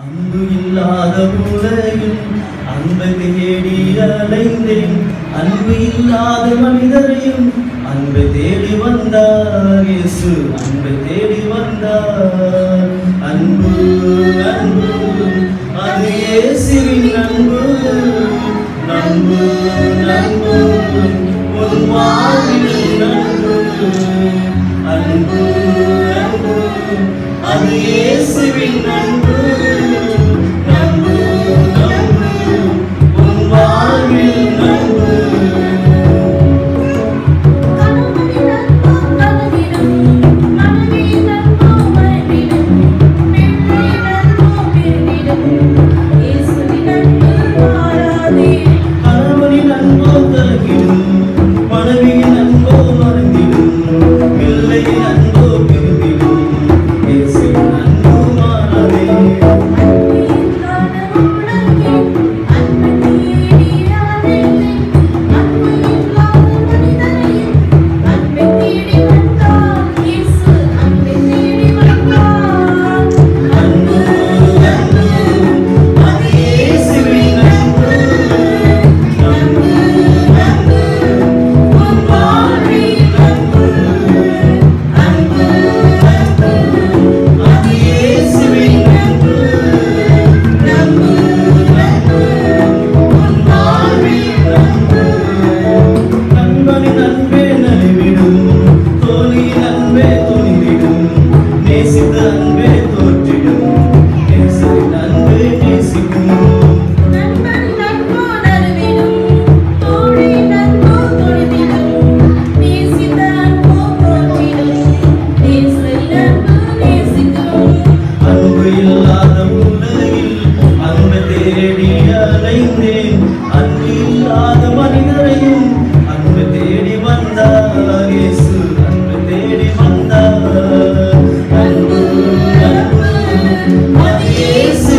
அன்பு இல்லாத உலகில் அன்பை தேடி அலைந்தேன் அன்பு இல்லாத மனிதரையும் அன்பை தேடி வந்தார் இயேசு அன்பை தேடி வந்தார் அன்பு அன்பு அது இயேசுவின் அன்பு நன்பு நன்பு உன் வாழ்வில் நன்பு அன்பு அன்பு அது இயேசுவின் அன்பு நன்பு நன்பு உன் வாழ்வில் நன்பு கணவனின் அன்போ கலங்கிடும் மனைவியின் அன்போ மறந்திடும் பிள்ளையின் அன்போ பிரிந்திடும் இயேசுவின் அன்பு மாறாதே அன்பு அன்பு அது இயேசுவின் அன்பு நன்பு நன்பு உன் வாழ்வில் நன்பு அன்பு அன்பு அது இயேசுவின் அன்பு நன்பு நன்பு உன் வாழ்வில் நன்பு நண்பனின் அன்பே நலிவிடும் தோழியின் அன்பே துணிவிடும் நேசித்த அன்பே தோற்றிடும் நேசரின் அன்பே நேசிக்கும் அன்பு இல்லாத உலகில் அன்பை தேடி அலைந்தேன் அன்பு இல்லாத மனிதரையும் அன்பு தேடி வந்தார் இயேசு அன்பு தேடி வந்தார் அன்பு அன்பு அது இயேசு